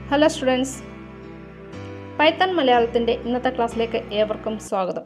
hello students Python മലയാളത്തിൻ്റെ ഇന്നത്തെ ക്ലാസ്സിലേക്ക് ഏവർക്കും സ്വാഗതം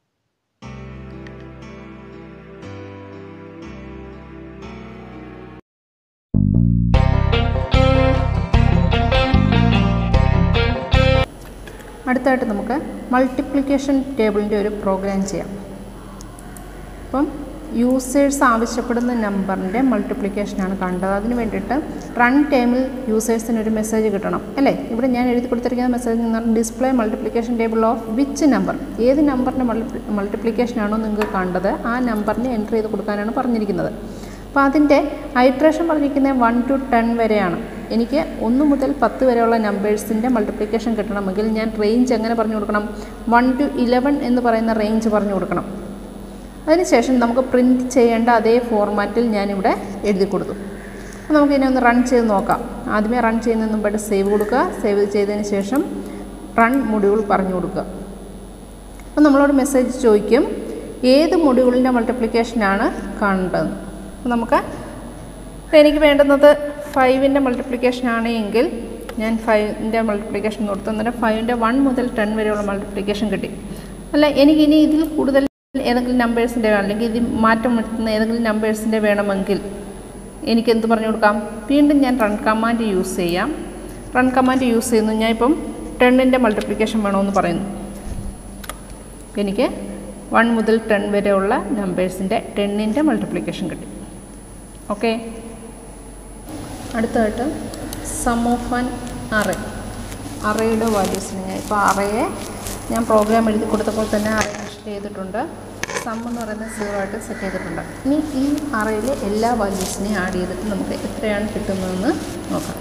അടുത്തായിട്ട് നമുക്ക് മൾട്ടിപ്ലിക്കേഷൻ ടേബിളിൻ്റെ ഒരു പ്രോഗ്രാം ചെയ്യാം അപ്പം യൂസേഴ്സ് ആവശ്യപ്പെടുന്ന നമ്പറിൻ്റെ മൾട്ടിപ്ലിക്കേഷനാണ് കണ്ടത് അതിന് വേണ്ടിയിട്ട് റൺ ടൈമിൽ യൂസേഴ്സിന് ഒരു മെസ്സേജ് കിട്ടണം അല്ലേ ഇവിടെ ഞാൻ എഴുതി കൊടുത്തിരിക്കുന്ന മെസ്സേജ് എന്ന് പറഞ്ഞാൽ display multiplication table of which number ഏത് നമ്പറിൻ്റെ മൾട്ടി മൾട്ടിപ്ലിക്കേഷനാണോ നിങ്ങൾക്ക് കണ്ടത് ആ നമ്പറിന് എൻ്റർ ചെയ്ത് കൊടുക്കാനാണ് പറഞ്ഞിരിക്കുന്നത് അപ്പോൾ അതിൻ്റെ ഐട്രേഷൻ പറഞ്ഞിരിക്കുന്നത് വൺ ടു ടെൻ വരെയാണ് എനിക്ക് ഒന്ന് മുതൽ പത്ത് വരെയുള്ള നമ്പേഴ്സിൻ്റെ മൾട്ടിപ്ലിക്കേഷൻ കിട്ടണമെങ്കിൽ ഞാൻ റേഞ്ച് എങ്ങനെ പറഞ്ഞു കൊടുക്കണം വൺ ടു ഇലവൻ എന്ന് പറയുന്ന റേഞ്ച് പറഞ്ഞു കൊടുക്കണം അതിനുശേഷം നമുക്ക് പ്രിൻറ്റ് ചെയ്യേണ്ട അതേ ഫോർമാറ്റിൽ ഞാനിവിടെ എഴുതി കൊടുത്തു അപ്പോൾ നമുക്ക് ഇതിനെ ഒന്ന് റൺ ചെയ്ത് നോക്കാം ആദ്യമേ റൺ ചെയ്യുന്നതിന് മുമ്പായിട്ട് സേവ് കൊടുക്കുക സേവ് ചെയ്തതിന് ശേഷം റൺ മൊഡ്യൂൾ പറഞ്ഞു കൊടുക്കുക അപ്പോൾ നമ്മളോട് മെസ്സേജ് ചോദിക്കും ഏത് മൊഡ്യൂളിൻ്റെ മൾട്ടിപ്ലിക്കേഷനാണ് കാണേണ്ടതെന്ന് അപ്പോൾ നമുക്ക് ഇപ്പോൾ എനിക്ക് വേണ്ടുന്നത് ഫൈവിൻ്റെ മൾട്ടിപ്ലിക്കേഷൻ ആണ് എങ്കിൽ ഞാൻ ഫൈവിൻ്റെ മൾട്ടിപ്ലിക്കേഷൻ കൊടുത്തു അന്നേരം ഫൈവിൻ്റെ വൺ മുതൽ ടെൻ വരെയുള്ള മൾട്ടിപ്ലിക്കേഷൻ കിട്ടി അല്ല എനിക്കിനി ഇതിൽ കൂടുതൽ ഏതെങ്കിലും നമ്പേഴ്സിൻ്റെ അല്ലെങ്കിൽ ഇതിൽ മാറ്റം വരുത്തുന്ന ഏതെങ്കിലും നമ്പേഴ്സിൻ്റെ വേണമെങ്കിൽ എനിക്ക് എന്ത് പറഞ്ഞു കൊടുക്കാം വീണ്ടും ഞാൻ റൺ കമാൻഡ് യൂസ് ചെയ്യാം റൺ കമാൻഡ് യൂസ് ചെയ്യുന്നു ഞാൻ ഇപ്പം ടെണ്ണിൻ്റെ മൾട്ടിപ്ലിക്കേഷൻ വേണമെന്ന് പറയുന്നു എനിക്ക് വൺ മുതൽ ടെൻ വരെയുള്ള നമ്പേഴ്സിൻ്റെ ടെണ്ണിൻ്റെ മൾട്ടിപ്ലിക്കേഷൻ കിട്ടി ഓക്കെ അടുത്തതായിട്ട് സം ഓഫ് ആൻ അറേ അറയുടെ വാല്യൂസിന് ഞാൻ ഇപ്പോൾ അറയെ ഞാൻ പ്രോഗ്രാം എഴുതി കൊടുത്തപ്പോൾ തന്നെ അറേ ലിസ്റ്റ് ചെയ്തിട്ടുണ്ട് സം എന്ന് പറയുന്നത് സീറോ ആയിട്ട് സെറ്റ് ചെയ്തിട്ടുണ്ട് ഇനി ഈ അറയിലെ എല്ലാ വാല്യൂസിനെയും ആഡ് ചെയ്തിട്ട് നമുക്ക് എത്രയാണ് കിട്ടുന്നതെന്ന് നോക്കാം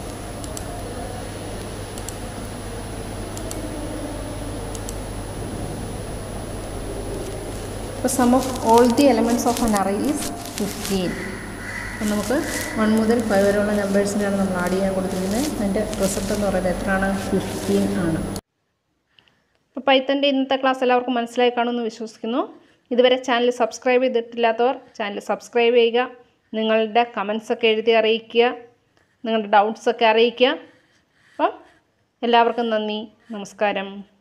ഇപ്പോൾ sum of all the elements of an array is fifteen അപ്പം നമുക്ക് വൺ മുതൽ ഫൈവ് വരെയുള്ള നമ്പേഴ്സിനാണ് നമ്മൾ ആഡ് ചെയ്യാൻ കൊടുത്തിരിക്കുന്നത് അതിൻ്റെ റിസൾട്ട് എന്ന് പറയുന്നത് എത്രയാണ് ഫിഫ്റ്റീൻ ആണ് അപ്പോൾ പൈത്തൻ്റെ ഇന്നത്തെ ക്ലാസ് എല്ലാവർക്കും മനസ്സിലായി കാണുമെന്ന് വിശ്വസിക്കുന്നു ഇതുവരെ ചാനൽ സബ്സ്ക്രൈബ് ചെയ്തിട്ടില്ലാത്തവർ ചാനൽ സബ്സ്ക്രൈബ് ചെയ്യുക നിങ്ങളുടെ കമൻസൊക്കെ എഴുതി അറിയിക്കുക നിങ്ങളുടെ ഡൗട്ട്സൊക്കെ അറിയിക്കുക അപ്പം എല്ലാവർക്കും നന്ദി നമസ്കാരം